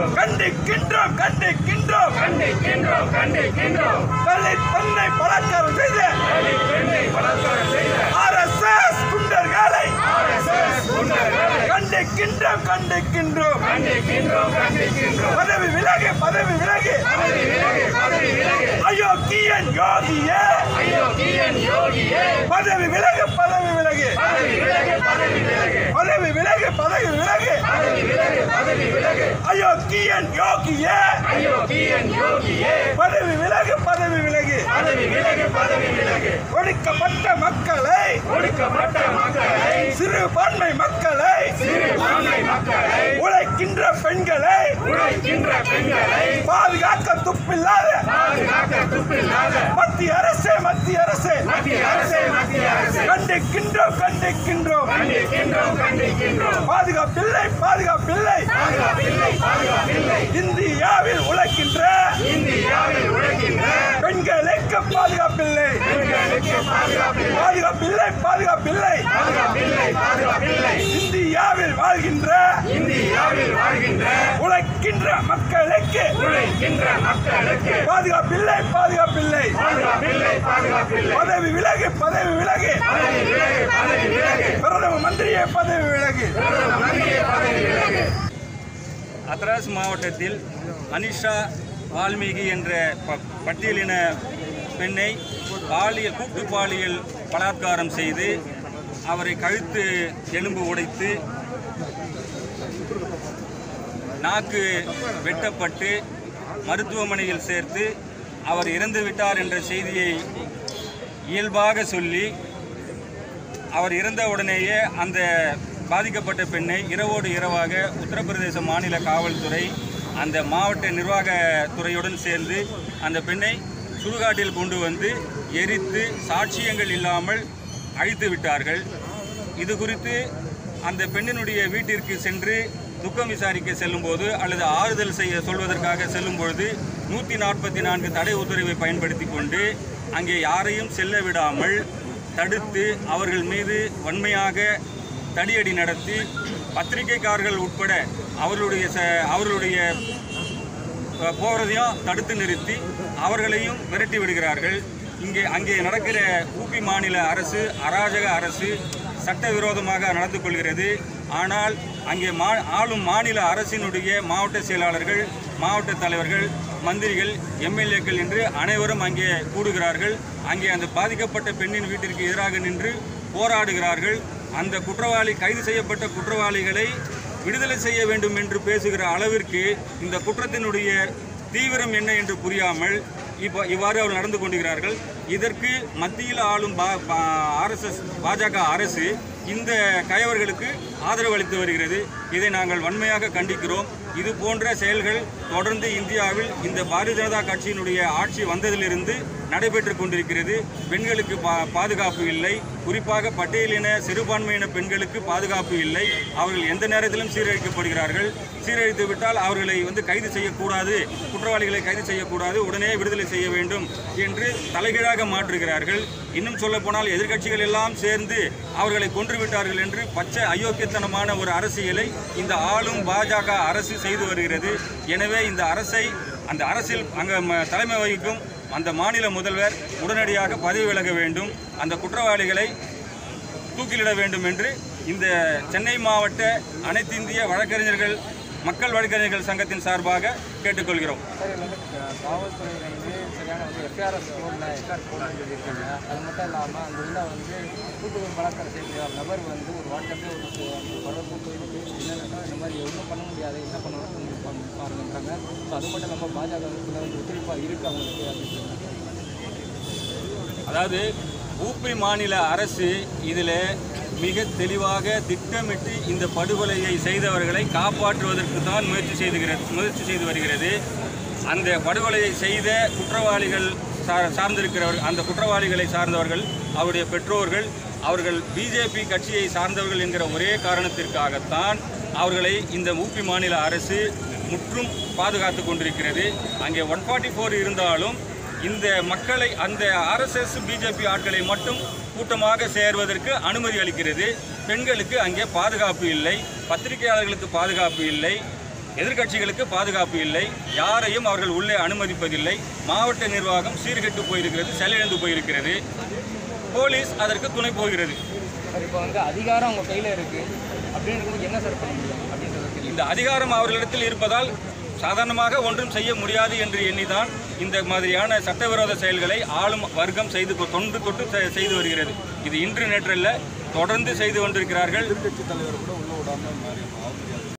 கண்டிக்கின்றோம் கண்டிக்கின்றோம் கண்டிக்கின்றோம் கண்டிக்கின்றோம் தலித் பெண்ணை பலாத்காரம் செய்த தலித் பெண்ணை பலாத்காரம் செய்த ஆர்எஸ்எஸ் குண்டர்களை ஆர்எஸ்எஸ் குண்டர்களை கண்டிக்கின்றோம் கண்டிக்கின்றோம் கண்டிக்கின்றோம் கண்டிக்கின்றோம் பதவி விலகு பதவி விலகு பதவி விலகு பதவி விலகு அயோக்கியன் யோகியே அயோக்கியன் யோகியே பதவி விலகு பதவி விலகு பதவி விலகு பதவி விலகு பதவி விலகு பதவி விலகு பதவி விலகு பதவி விலகு அயோக்கியன் யோகியே அயோக்கியன் யோகியே பதவி விலகு பதவி விலகு பதவி விலகு பதவி விலகு ஒடுக்கப்பட்ட மக்களை ஒடுக்கப்பட்ட மக்களை சிறுபான்மை மக்களை சிறுபான்மை மக்களை உழைக்கின்ற பெண்களை உழைக்கின்ற பெண்களை பாதுகாக்க துப்பில்லாத பாதுகாக்க துப்பில்லாத மத்திய அரசே மத்திய அரசே மத்திய அரசே மத்திய அரசே கண்டிக்கின்றோம் கண்டிக்கின்றோம் கண்டிக்கின்றோம் கண்டிக்கின்றோம் பாதுகாப்பில்லை பாதுகாப்பில்லை பாதுகாப்பில்லை பாதுகாப்பில்லை இந்தியாவில் உழைக்கின்ற இந்தியாவில் உழைக்கின்ற பெண்களுக்கு பாதுகாப்பில்லை பெண்களுக்கு பாதுகாப்பில்லை பாதுகாப்பில்லை பாதுகாப்பில்லை பாதுகாப்பில்லை பாதுகாப்பில்லை இந்தியாவில் வாழ்கின்ற இந்தியாவில் வாழ்கின்ற உழைக்கின்ற மக்களுக்கு உழைக்கின்ற மக்களுக்கு பாதுகாப்பில்லை பாதுகாப்பில்லை பாதுகாப்பில்லை பாதுகாப்பில்லை பதவி விலகு பதவி விலகு பதவி விலகு பதவி விலகு பிரதம மந்திரியே பதவி விலகு பிரதம மந்திரியே பதவி விலகு அத்ராஸ் மாவட்டத்தில் அனிஷா வால்மீகி என்ற ப- பட்டியலின பெண்ணை பாலியல் கூட்டு பாலியல் பலாத்காரம் செய்து அவரை கழுத்து எலும்பு உடைத்து நாக்கு வெட்டப்பட்டு மருத்துவமனையில் சேர்த்து அவர் இறந்து விட்டார் என்ற செய்தியை இயல்பாக சொல்லி அவர் இறந்த உடனேயே அந்த பாதிக்கப்பட்ட பெண்ணை இரவோடு இரவாக உத்தரப்பிரதேச மாநில காவல்துறை அந்த மாவட்ட நிர்வாகத் துறையுடன் சேர்ந்து அந்த பெண்ணை சுடுகாட்டில் கொண்டு வந்து எரித்து சாட்சியங்கள் இல்லாமல் அழித்து விட்டார்கள் இது குறித்து அந்த பெண்ணினுடைய வீட்டிற்கு சென்று துக்கம் விசாரிக்க செல்லும்போது அல்லது ஆறுதல் செய்ய சொல்வதற்காக செல்லும் பொழுது நூற்றி நாற்பத்தி நான்கு தடை உத்தரவை பயன்படுத்தி கொண்டு அங்கே யாரையும் செல்ல விடாமல் தடுத்து அவர்கள் மீது வன்மையாக தடியடி நடத்தி பத்திரிகைக்காரர்கள் உட்பட அவர்களுடைய ச அவர்களுடைய அஹ், போகிறதையும் தடுத்து நிறுத்தி அவர்களையும் விரட்டி விடுகிறார்கள் இங்கே அங்கே நடக்கிற ஊபி மாநில அரசு அராஜக அரசு சட்டவிரோதமாக நடந்து கொள்கிறது ஆனால் அங்கே மா ஆளும் மாநில அரசினுடைய மாவட்ட செயலாளர்கள் மாவட்ட தலைவர்கள் மந்திரிகள் எம்எல்ஏக்கள் என்று அனைவரும் அங்கே கூடுகிறார்கள் அங்கே அந்த பாதிக்கப்பட்ட பெண்ணின் வீட்டிற்கு எதிராக நின்று போராடுகிறார்கள் அந்த குற்றவாளி கைது செய்யப்பட்ட குற்றவாளிகளை விடுதலை செய்ய வேண்டும் என்று பேசுகிற அளவிற்கு இந்த குற்றத்தினுடைய தீவிரம் என்ன என்று புரியாமல் இப்போ இவ்வாறு அவர் நடந்து கொண்டிருக்கிறார்கள் இதற்கு மத்தியில் ஆளும் ஆர்எஸ்எஸ் பாஜக அரசு இந்த கயவர்களுக்கு ஆதரவு அளித்து வருகிறது இதை நாங்கள் வன்மையாக கண்டிக்கிறோம் இது போன்ற செயல்கள் தொடர்ந்து இந்தியாவில் இந்த பாரதிய ஜனதா கட்சியினுடைய ஆட்சி வந்ததிலிருந்து நடைபெற்று கொண்டிருக்கிறது பெண்களுக்கு பா பாதுகாப்பு இல்லை குறிப்பாக பட்டியலின சிறுபான்மையின பெண்களுக்கு பாதுகாப்பு இல்லை அவர்கள் எந்த நேரத்திலும் சீரழிக்கப்படுகிறார்கள் சீரழித்து விட்டால் அவர்களை வந்து கைது செய்யக்கூடாது குற்றவாளிகளை கைது செய்யக்கூடாது உடனே விடுதலை செய்ய வேண்டும் என்று தலைகீழாக மாற்றுகிறார்கள் இன்னும் சொல்ல போனால் எதிர்க்கட்சிகள் எல்லாம் சேர்ந்து அவர்களை கொன்று விட்டார்கள் என்று பச்சை அயோக்கியத்தனமான ஒரு அரசியலை இந்த ஆளும் பாஜக அரசு செய்து வருகிறது எனவே இந்த அரசை அந்த அரசில் அங்கே ம- தலைமை வகிக்கும் அந்த மாநில முதல்வர் உடனடியாக பதவி விலக வேண்டும் அந்த குற்றவாளிகளை தூக்கிலிட வேண்டும் என்று இந்த சென்னை மாவட்ட அனைத்திந்திய வழக்கறிஞர்கள் மக்கள் வழக்கறிஞர்கள் சங்கத்தின் சார்பாக கேட்டுக்கொள்கிறோம் சார் இது வந்து அஹ், காவல்துறை வந்து சரியான வந்து எஃப்ஐஆர்எஸ் போடல எஃப்ஐஆர் போடலன்னு சொல்லியிருக்காங்க அது மட்டும் இல்லாமல் அந்த உள்ள வந்து கூட்டுறவு பலாத்காரம் செய்யக்கூடிய ஒரு நபர் வந்து ஒரு வாட்ஸ்அப்பில் ஒரு சு- ஒரு தொடர்பு போயிருக்கு என்னென்னா இந்த மாதிரி ஒன்றும் பண்ண முடியாது என்ன பண்ணணும் பாருங்கன்றாங்க ஸோ அது மட்டும் இல்லாமல் பாஜக வந்து வந்து ஒத்துழைப்பாக இருக்குது அவங்களுக்கு அப்படின்னு சொல்றாங்க. அதாவது ஊபி மாநில அரசு இதில் மிக தெளிவாக திட்டமிட்டு இந்த படுகொலையை செய்தவர்களை காப்பாற்றுவதற்கு தான் முயற்சி செய்துகிறது முயற்சி செய்து வருகிறது அந்த படுகொலையை செய்த குற்றவாளிகள் சார் சார்ந்திருக்கிறவர் அந்த குற்றவாளிகளை சார்ந்தவர்கள் அவருடைய பெற்றோர்கள் அவர்கள் பிஜேபி கட்சியை சார்ந்தவர்கள் என்கிற ஒரே காரணத்திற்காகத்தான் அவர்களை இந்த ஊபி மாநில அரசு முற்றும் பாதுகாத்து கொண்டிருக்கிறது அங்கே ஒன் ஃபார்ட்டி ஃபோர் இருந்தாலும் இந்த மக்களை அந்த ஆர்எஸ்எஸ் பிஜேபி ஆட்களை மட்டும் கூட்டமாக சேர்வதற்கு அனுமதி அளிக்கிறது பெண்களுக்கு அங்கே பாதுகாப்பு இல்லை பத்திரிகையாளர்களுக்கு பாதுகாப்பு இல்லை எதிர்க்கட்சிகளுக்கு பாதுகாப்பு இல்லை யாரையும் அவர்கள் உள்ளே அனுமதிப்பதில்லை மாவட்ட நிர்வாகம் சீர்கெட்டு போயிருக்கிறது செயலிழந்து போயிருக்கிறது போலீஸ் அதற்கு துணை போகிறது சார் இப்போ வந்து அதிகாரம் அவங்க கையில் இருக்குது அப்படின்னு இருக்கும்போது என்ன சார் பண்ண முடியும் அப்படின்றது தெரியல இந்த அதிகாரம் அவர்களிடத்தில் இருப்பதால் சாதாரணமாக ஒன்றும் செய்ய முடியாது என்று எண்ணிதான் இந்த மாதிரியான சட்டவிரோத செயல்களை ஆளும் வர்க்கம் செய்து கொ- தொன்று தொட்டு செ- செய்து வருகிறது இது இன்று நேற்றல்ல தொடர்ந்து செய்து கொண்டிருக்கிறார்கள் எதிர்க்கட்சி தலைவர் கூட உள்ள விடாம மாறி அவங்க